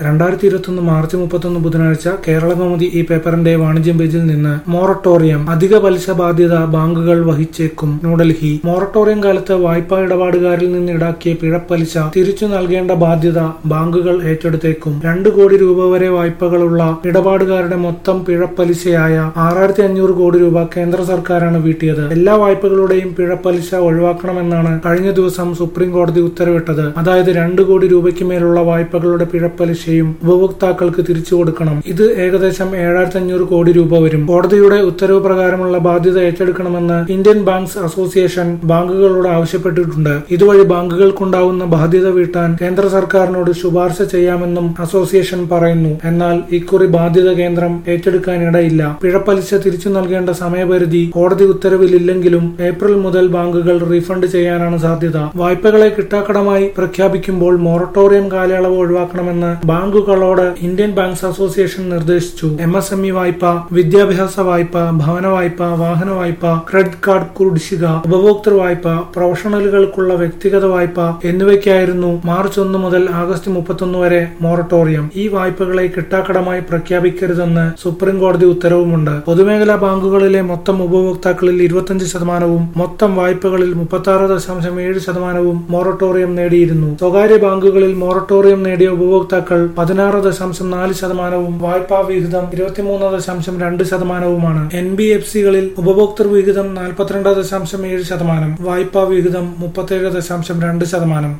രണ്ടായിരത്തി ഇരുപത്തൊന്ന് മാർച്ച് മുപ്പത്തൊന്ന് ബുധനാഴ്ച കേരളകൗമുദി ഈ പേപ്പറിന്റെ വാണിജ്യം പേജിൽ നിന്ന് മൊറട്ടോറിയം അധിക പലിശ ബാധ്യത ബാങ്കുകൾ വഹിച്ചേക്കും ന്യൂഡൽഹി മൊറട്ടോറിയം കാലത്ത് വായ്പാ ഇടപാടുകാരിൽ നിന്ന് ഈടാക്കിയ പിഴപ്പലിശ തിരിച്ചു നൽകേണ്ട ബാധ്യത ബാങ്കുകൾ ഏറ്റെടുത്തേക്കും രണ്ട് കോടി രൂപ വരെ വായ്പകളുള്ള ഇടപാടുകാരുടെ മൊത്തം പിഴപ്പലിശയായ ആറായിരത്തി അഞ്ഞൂറ് കോടി രൂപ കേന്ദ്ര സർക്കാരാണ് വീട്ടിയത് എല്ലാ വായ്പകളുടെയും പിഴപ്പലിശ ഒഴിവാക്കണമെന്നാണ് കഴിഞ്ഞ ദിവസം സുപ്രീം കോടതി ഉത്തരവിട്ടത് അതായത് രണ്ട് കോടി രൂപയ്ക്ക് മേലുള്ള വായ്പകളുടെ പിഴപ്പലിശയും ഉപഭോക്താക്കൾക്ക് തിരിച്ചു കൊടുക്കണം ഇത് ഏകദേശം ഏഴായിരത്തി അഞ്ഞൂറ് കോടി രൂപ വരും കോടതിയുടെ ഉത്തരവ് പ്രകാരമുള്ള ബാധ്യത ഏറ്റെടുക്കണമെന്ന് ഇന്ത്യൻ ബാങ്ക്സ് അസോസിയേഷൻ ബാങ്കുകളോട് ആവശ്യപ്പെട്ടിട്ടുണ്ട് ഇതുവഴി ബാങ്കുകൾക്കുണ്ടാവുന്ന ബാധ്യത വീട്ടാൻ കേന്ദ്ര സർക്കാരിനോട് ശുപാർശ ചെയ്യാമെന്നും അസോസിയേഷൻ പറയുന്നു എന്നാൽ ഇക്കുറി ബാധ്യത കേന്ദ്രം ഏറ്റെടുക്കാനിടയില്ല പിഴപ്പലിശ തിരിച്ചു നൽകേണ്ട സമയപരിധി കോടതി ഉത്തരവിലില്ലെങ്കിലും ഏപ്രിൽ മുതൽ ബാങ്കുകൾ റീഫണ്ട് ചെയ്യാനാണ് സാധ്യത വായ്പകളെ കിട്ടാക്കടമായി പ്രഖ്യാപിക്കുമ്പോൾ മൊറട്ടോറിയം കാലയളവ് ഒഴിവാക്കണമെന്ന് ബാങ്കുകളോട് ഇന്ത്യൻ ബാങ്ക്സ് അസോസിയേഷൻ നിർദ്ദേശിച്ചു എം എസ് എം ഇ വായ്പ വിദ്യാഭ്യാസ വായ്പ ഭവന വായ്പ വാഹന വായ്പ ക്രെഡിറ്റ് കാർഡ് കുടിശ്ശിക ഉപഭോക്തൃ വായ്പ പ്രൊഫഷണലുകൾക്കുള്ള വ്യക്തിഗത വായ്പ എന്നിവയ്ക്കായിരുന്നു മാർച്ച് ഒന്ന് മുതൽ ആഗസ്റ്റ് മുപ്പത്തൊന്ന് വരെ മൊറട്ടോറിയം ഈ വായ്പകളെ കിട്ടാക്കടമായി പ്രഖ്യാപിക്കരുതെന്ന് സുപ്രീം കോടതി ഉത്തരവുമുണ്ട് പൊതുമേഖലാ ബാങ്കുകളിലെ മൊത്തം ഉപഭോക്താക്കളിൽ ഇരുപത്തിയഞ്ച് ശതമാനവും മൊത്തം വായ്പകളിൽ മുപ്പത്തി ആറ് ദശാംശം ഏഴ് ശതമാനവും മൊറട്ടോറിയം നേടിയിരുന്നു സ്വകാര്യ ബാങ്കുകളിൽ മൊറട്ടോറിയം നേടിയ ഉപഭോക്താക്കൾ പതിനാറ് ദശാംശം നാല് ശതമാനവും വായ്പാ വിഹിതം ഇരുപത്തിമൂന്ന് ദശാംശം രണ്ട് ശതമാനവുമാണ് എൻ ബി എഫ് സികളിൽ ഉപഭോക്തൃ വിഹിതം നാൽപ്പത്തിരണ്ട് ദശാംശം ഏഴ് ശതമാനം വായ്പാ വിഹിതം മുപ്പത്തേഴ് ദശാംശം രണ്ട് ശതമാനം